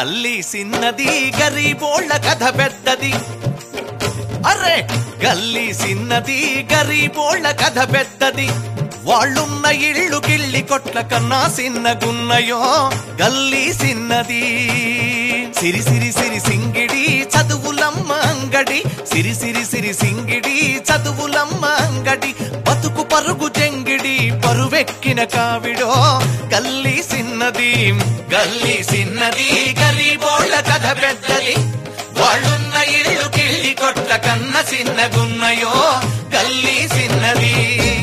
గల్లీ సిన్నది గరీబోళ్ళ కథ పెద్దది అరే గల్లీ సిన్నది గరీబోళ్ళ కథ పెద్దది వాళ్ళున్న ఇళ్ళు గిళ్ళి కొట్ల కన్నా సిన్నగున్నయో గల్లీ సిన్నది సిరి సిరి సిరి సింగిడి చదువులమ్మ అంగడి సిరి సిరి సిరి సింగిడి చదువులమ్మ అంగడి బతుకు పరుగు జంగిడి పరువెక్కిన కావిడో గల్లీ సిన్నది గల్లీ సిన్నది గరీబోళ్ళ కథ పెద్దది వాళ్ళున్న ఇళ్ళు కిళ్ళి కొట్ల కన్న సిన్నగున్నయో గల్లీ సిన్నది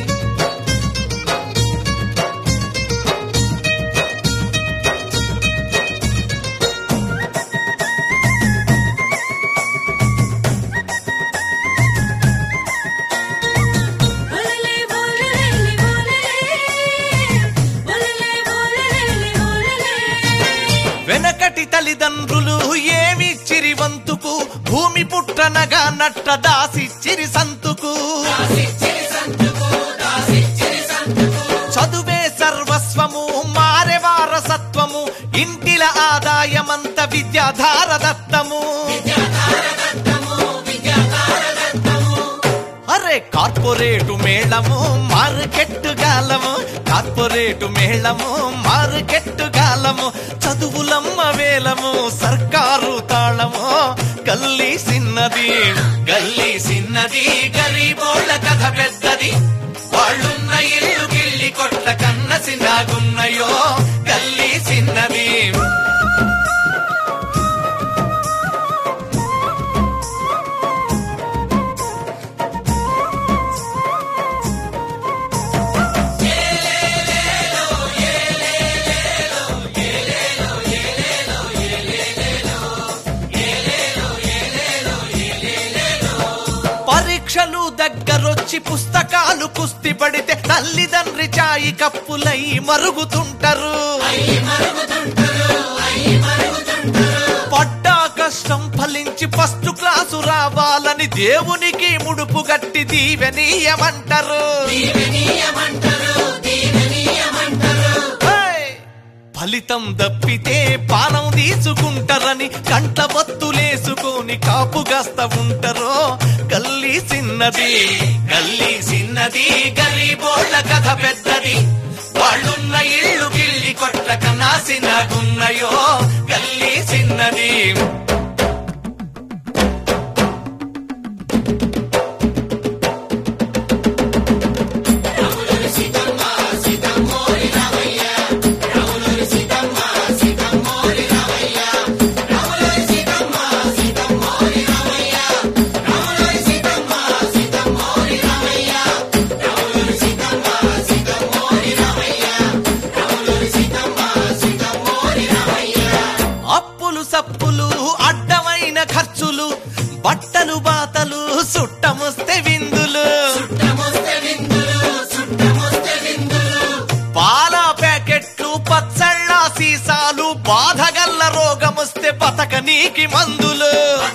బోలలే బోలలేలి బోలలే బోలలే బోలలేలి బోలలే వెనకటి తల్లిదండ్రులు ఏమిచ్చిరి వంతుకు భూమి పుట్టనగా నట్ట దాసిచ్చిరి సంతుకు చదువే సర్వస్వము మారే వారసత్వము ఇంటిల ఆదాయమంత విద్యాధార దత్తము అరే కార్పొరేటు మేళము మార్కెట్ గాలము కార్పొరేటు మేళము మార్కెట్ గాలము చదువులమ్మ వేలము సర్కారు తాళము గల్లీ సిన్నది గల్లీ సిన్నది గరీబోళ్ళ కథ పెద్దది వాళ్ళున్న ఇల్లు గిల్లి కొట్ల కన్న సిన్నాగున్నయో గల్లీ సిన్నది పరీక్షలు దగ్గరొచ్చి పుస్తకాలు కుస్తి పడితే తల్లిదండ్రి చాయి కప్పులై మరుగుతుంటారు పడ్డా కష్టం ఫలించి ఫస్ట్ క్లాసు రావాలని దేవునికి ముడుపు గట్టి దీవెనీయమంటారు హే! ఫలితం దప్పితే పానం తీసుకుంటారని కంట బత్తులేసుకొని కాపుగాస్త ఉంటారో గల్లీ సిన్నది గల్లీ సిన్నది గరీబోళ్ళ కథ పెద్దది వాళ్ళున్న ఇళ్ళు గిల్లి కొట్ల కన్నా సిన్నగున్నయో గల్లీ సిన్నది అప్పులు సప్పులు అడ్డమైన ఖర్చులు బట్టలు బాతలు సుట్టమొస్తే విందులు పాల ప్యాకెట్లు పచ్చళ్ళ సీసాలు బాధగల్ల రోగమొస్తే బతక నీకి మందులు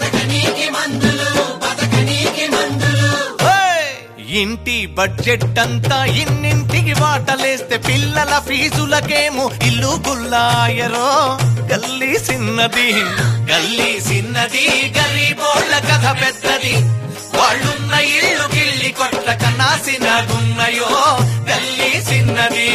హేయ్! ఇంటి బడ్జెట్ అంతా ఇన్నింటికి వాటలేస్తే పిల్లల ఫీజులకేమో ఇల్లు గుల్లాయరో గల్లీ సిన్నది గల్లీ సిన్నది గరీబోళ్ళ కథ పెద్దది వాళ్ళున్న ఇళ్ళు గిల్లి కొట్ల కన్నా సినగున్నయో గల్లీ సిన్నది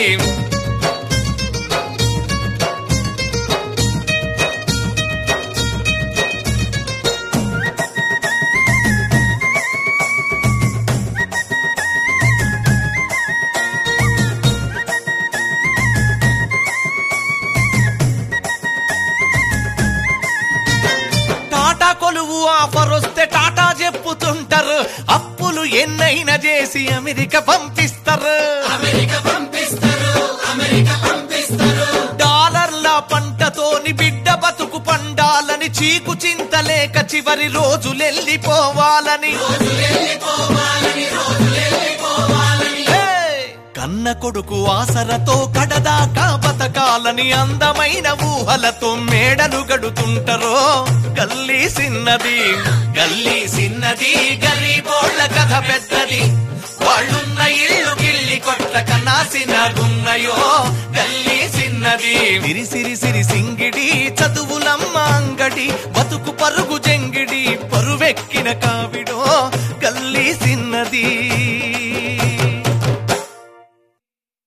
టాటా కొలువు ఆఫర్ వస్తే టాటా చెప్పుతుంటారు అప్పులు ఎన్నైనా చేసి అమెరికా పంపిస్తారు డాలర్ల పంటతోని బిడ్డ బతుకు పండాలని చీకు చింతలేక చివరి రోజులెళ్ళిపోవాలని హే! కన్న కొడుకు ఆసరతో కడదాకా బతకాలని అందమైన ఊహలతో మేడలు గడుతుంటారో గల్లీ సిన్నది గల్లీ సిన్నది గరీబోళ్ళ కథ పెద్దది వాళ్ళున్న ఇళ్ళు గిల్లి కొట్ల కన్నా సినగున్నయో గల్లీ సిన్నది చిన్నది సిరి సిరి సిరి సింగిడి చదువులమ్మ అంగడి బతుకు పరుగు జంగిడి పరువెక్కిన కావిడో గల్లీ సిన్నది